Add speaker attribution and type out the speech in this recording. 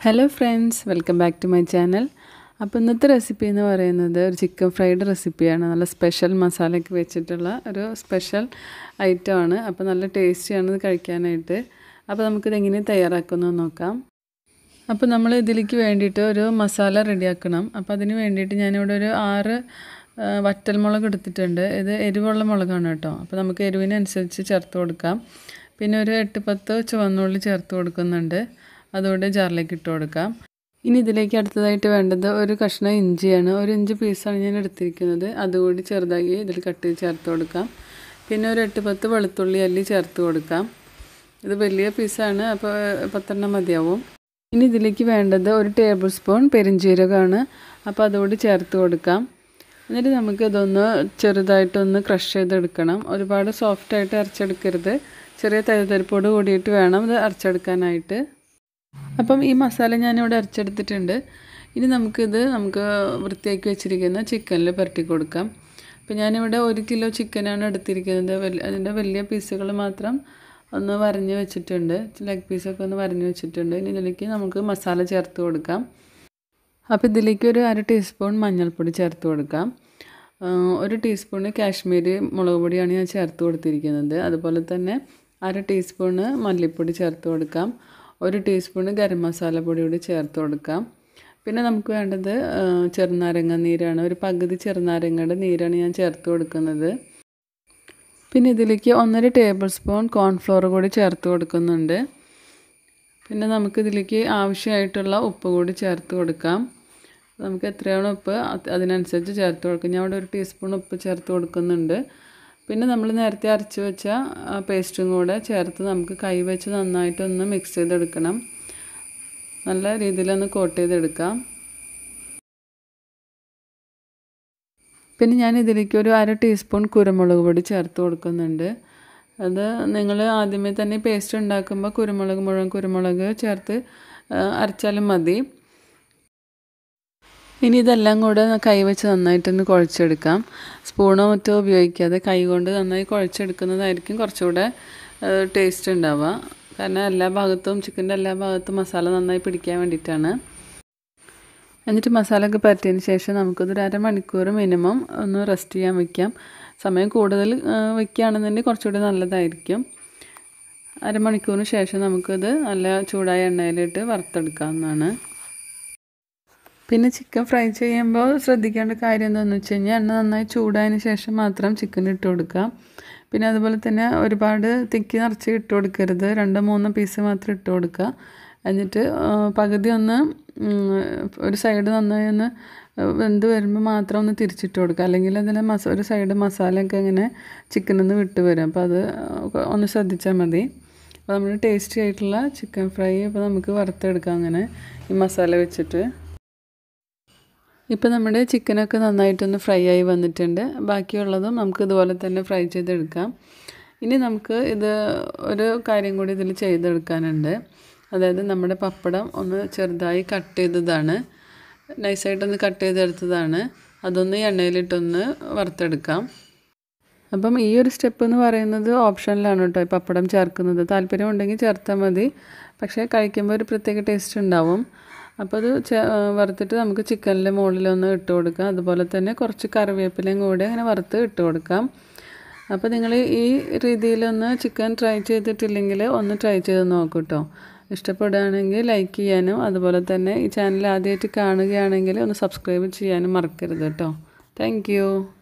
Speaker 1: hello friends welcome back to my channel അപ്പോൾ ഇന്നത്തെ recipe എന്ന് പറയുന്നത് ഒരു ചിക്കൻ ഫ്രൈഡ് റെസിപ്പിയാണ് നല്ല സ്പെഷ്യൽ മസാലയൊക്കെ വെച്ചിട്ടുള്ള ഒരു സ്പെഷ്യൽ ഐറ്റമാണ് അപ്പോൾ നല്ല ടേസ്റ്റിയാണ് ഇത് കഴിക്കാനായിട്ട് അപ്പോൾ നമുക്കിത് എങ്ങനെ തയ്യാറാക്കുന്നത് നോക്കാം അപ്പോൾ നമ്മൾ ഇതിലേക്ക് വേണ്ടിയിട്ട് ഒരു മസാല റെഡിയാക്കണം അപ്പോൾ അതിന് വേണ്ടിയിട്ട് ഞാനിവിടെ ഒരു ആറ് വറ്റൽമുളക് എടുത്തിട്ടുണ്ട് ഇത് എരിവുള്ള മുളകാണ് കേട്ടോ അപ്പോൾ നമുക്ക് എരിവിനനുസരിച്ച് ചേർത്ത് കൊടുക്കാം പിന്നെ ഒരു എട്ട് പത്ത് ചുവന്നുള്ളി ചേർത്ത് കൊടുക്കുന്നുണ്ട് അതുകൊണ്ട് ജാറിലേക്ക് ഇട്ട് കൊടുക്കാം ഇനി ഇതിലേക്ക് അടുത്തതായിട്ട് വേണ്ടത് ഒരു കഷ്ണം ഇഞ്ചിയാണ് ഒരു ഇഞ്ച് പീസാണ് ഞാൻ എടുത്തിരിക്കുന്നത് അതുകൂടി ചെറുതായി ഇതിൽ കട്ട് ചെയ്ത് ചേർത്ത് കൊടുക്കാം പിന്നെ ഒരു എട്ട് പത്ത് വെളുത്തുള്ളി അല്ലി ചേർത്ത് കൊടുക്കാം ഇത് വലിയ പീസാണ് അപ്പോൾ പത്തെണ്ണം മതിയാവും ഇനി ഇതിലേക്ക് വേണ്ടത് ഒരു ടേബിൾ സ്പൂൺ പെരിഞ്ജീരകമാണ് അപ്പോൾ അതുകൂടി ചേർത്ത് കൊടുക്കാം എന്നിട്ട് നമുക്ക് ഇതൊന്ന് ചെറുതായിട്ടൊന്ന് ക്രഷ് ചെയ്തെടുക്കണം ഒരുപാട് സോഫ്റ്റായിട്ട് അരച്ചെടുക്കരുത് ചെറിയ തരിതരിപ്പോട് കൂടിയിട്ട് വേണം ഇത് അരച്ചെടുക്കാനായിട്ട് അപ്പം ഈ മസാല ഞാനിവിടെ അരച്ചെടുത്തിട്ടുണ്ട് ഇനി നമുക്കിത് നമുക്ക് വൃത്തിയാക്കി വെച്ചിരിക്കുന്ന ചിക്കനിൽ പുരട്ടി കൊടുക്കാം അപ്പം ഞാനിവിടെ ഒരു കിലോ ചിക്കനാണ് എടുത്തിരിക്കുന്നത് അതിൻ്റെ വലിയ പീസുകൾ മാത്രം ഒന്ന് വരഞ്ഞ് വെച്ചിട്ടുണ്ട് ലെഗ് പീസൊക്കെ ഒന്ന് വരഞ്ഞ് വെച്ചിട്ടുണ്ട് ഇനി ഇതിലേക്ക് നമുക്ക് മസാല ചേർത്ത് കൊടുക്കാം അപ്പോൾ ഇതിലേക്ക് ഒരു അര ടീസ്പൂൺ മഞ്ഞൾപ്പൊടി ചേർത്ത് കൊടുക്കാം ഒരു ടീസ്പൂണ് കാശ്മീരി മുളക് പൊടിയാണ് ഞാൻ ചേർത്ത് കൊടുത്തിരിക്കുന്നത് അതുപോലെ തന്നെ അര ടീസ്പൂണ് മല്ലിപ്പൊടി ചേർത്ത് കൊടുക്കാം ഒരു ടീസ്പൂണ് ഗരം മസാല പൊടി കൂടി ചേർത്ത് കൊടുക്കാം പിന്നെ നമുക്ക് വേണ്ടത് ചെറുനാരങ്ങ നീരാണ് ഒരു പകുതി ചെറുനാരങ്ങയുടെ നീരാണ് ഞാൻ ചേർത്ത് കൊടുക്കുന്നത് പിന്നെ ഇതിലേക്ക് ഒന്നര ടേബിൾ സ്പൂൺ കോൺഫ്ലോർ കൂടി ചേർത്ത് കൊടുക്കുന്നുണ്ട് പിന്നെ നമുക്കിതിലേക്ക് ആവശ്യമായിട്ടുള്ള ഉപ്പ് കൂടി ചേർത്ത് കൊടുക്കാം നമുക്ക് എത്രയാണോ ഉപ്പ് അതിനനുസരിച്ച് ചേർത്ത് കൊടുക്കും ഞാൻ അവിടെ ഒരു ടീസ്പൂൺ ഉപ്പ് ചേർത്ത് കൊടുക്കുന്നുണ്ട് പിന്നെ നമ്മൾ നേരത്തെ അരച്ച് വെച്ച പേസ്റ്റും കൂടെ ചേർത്ത് നമുക്ക് കൈ വെച്ച് നന്നായിട്ടൊന്ന് മിക്സ് ചെയ്തെടുക്കണം നല്ല രീതിയിലൊന്ന് കോട്ട് ചെയ്തെടുക്കാം പിന്നെ ഞാൻ ഇതിലേക്ക് ഒരു അര ടീസ്പൂൺ കുരുമുളക് പൊടി ചേർത്ത് കൊടുക്കുന്നുണ്ട് അത് നിങ്ങൾ ആദ്യമേ തന്നെ പേസ്റ്റ് ഉണ്ടാക്കുമ്പോൾ കുരുമുളക് മുഴുവൻ കുരുമുളക് ചേർത്ത് അരച്ചാലും മതി ഇനി ഇതെല്ലാം കൂടെ കൈ വെച്ച് നന്നായിട്ടൊന്ന് കുഴച്ചെടുക്കാം സ്പൂണോ മറ്റോ ഉപയോഗിക്കാതെ കൈ കൊണ്ട് നന്നായി കുഴച്ചെടുക്കുന്നതായിരിക്കും കുറച്ചുകൂടെ ടേസ്റ്റ് ഉണ്ടാവുക കാരണം എല്ലാ ഭാഗത്തും ചിക്കൻ്റെ എല്ലാ ഭാഗത്തും മസാല നന്നായി പിടിക്കാൻ വേണ്ടിയിട്ടാണ് എന്നിട്ട് മസാലയൊക്കെ പരത്തിയതിന് ശേഷം നമുക്കതൊരു അരമണിക്കൂർ മിനിമം ഒന്ന് റെസ്റ്റ് ചെയ്യാൻ വെക്കാം സമയം കൂടുതൽ വയ്ക്കുകയാണെന്നുണ്ടെങ്കിൽ കുറച്ചുകൂടി നല്ലതായിരിക്കും അരമണിക്കൂറിന് ശേഷം നമുക്കത് നല്ല ചൂടായ എണ്ണയിലിട്ട് വറുത്തെടുക്കാവുന്നതാണ് പിന്നെ ചിക്കൻ ഫ്രൈ ചെയ്യുമ്പോൾ ശ്രദ്ധിക്കേണ്ട കാര്യം എന്താണെന്ന് വെച്ച് കഴിഞ്ഞാൽ എണ്ണ നന്നായി ചൂടായതിന് ശേഷം മാത്രം ചിക്കൻ ഇട്ട് കൊടുക്കാം പിന്നെ അതുപോലെ തന്നെ ഒരുപാട് തിക്കി നിറച്ച് ഇട്ട് കൊടുക്കരുത് രണ്ടോ മൂന്നോ പീസ് മാത്രം ഇട്ട് കൊടുക്കുക എന്നിട്ട് പകുതി ഒന്ന് ഒരു സൈഡ് നന്നായി ഒന്ന് വെന്ത് വരുമ്പോൾ മാത്രം ഒന്ന് തിരിച്ചിട്ട് കൊടുക്കുക അല്ലെങ്കിൽ അതിൽ മസ ഒരു സൈഡ് മസാലയൊക്കെ ഇങ്ങനെ ചിക്കനിൽ നിന്ന് വിട്ട് വരും അപ്പോൾ അത് ഒന്ന് ശ്രദ്ധിച്ചാൽ മതി അപ്പോൾ നമ്മൾ ടേസ്റ്റി ആയിട്ടുള്ള ചിക്കൻ ഫ്രൈ ഇപ്പോൾ നമുക്ക് വറുത്തെടുക്കാം അങ്ങനെ ഈ മസാല വെച്ചിട്ട് ഇപ്പോൾ നമ്മുടെ ചിക്കനൊക്കെ നന്നായിട്ടൊന്ന് ഫ്രൈ ആയി വന്നിട്ടുണ്ട് ബാക്കിയുള്ളതും നമുക്ക് ഇതുപോലെ തന്നെ ഫ്രൈ ചെയ്തെടുക്കാം ഇനി നമുക്ക് ഇത് ഒരു കാര്യം കൂടി ഇതിൽ ചെയ്തെടുക്കാനുണ്ട് അതായത് നമ്മുടെ പപ്പടം ഒന്ന് ചെറുതായി കട്ട് ചെയ്തതാണ് നൈസായിട്ടൊന്ന് കട്ട് ചെയ്തെടുത്തതാണ് അതൊന്ന് എണ്ണയിലിട്ടൊന്ന് വറുത്തെടുക്കാം അപ്പം ഈ ഒരു സ്റ്റെപ്പ് എന്ന് പറയുന്നത് ഓപ്ഷനിലാണ് കേട്ടോ ഈ പപ്പടം ചേർക്കുന്നത് താല്പര്യം ഉണ്ടെങ്കിൽ ചേർത്താൽ മതി പക്ഷേ കഴിക്കുമ്പോൾ ഒരു പ്രത്യേക ടേസ്റ്റ് ഉണ്ടാവും അപ്പോൾ അത് വറുത്തിട്ട് നമുക്ക് ചിക്കനിലെ മുകളിലൊന്ന് ഇട്ട് കൊടുക്കാം അതുപോലെ തന്നെ കുറച്ച് കറിവേപ്പിലയും കൂടി അങ്ങനെ വറുത്ത് ഇട്ട് കൊടുക്കാം അപ്പോൾ നിങ്ങൾ ഈ രീതിയിലൊന്ന് ചിക്കൻ ട്രൈ ചെയ്തിട്ടില്ലെങ്കിൽ ഒന്ന് ട്രൈ ചെയ്ത് നോക്കൂ കേട്ടോ ഇഷ്ടപ്പെടുകയാണെങ്കിൽ ലൈക്ക് ചെയ്യാനും അതുപോലെ തന്നെ ഈ ചാനൽ ആദ്യമായിട്ട് കാണുകയാണെങ്കിൽ ഒന്ന് സബ്സ്ക്രൈബ് ചെയ്യാനും മറക്കരുത് കേട്ടോ താങ്ക്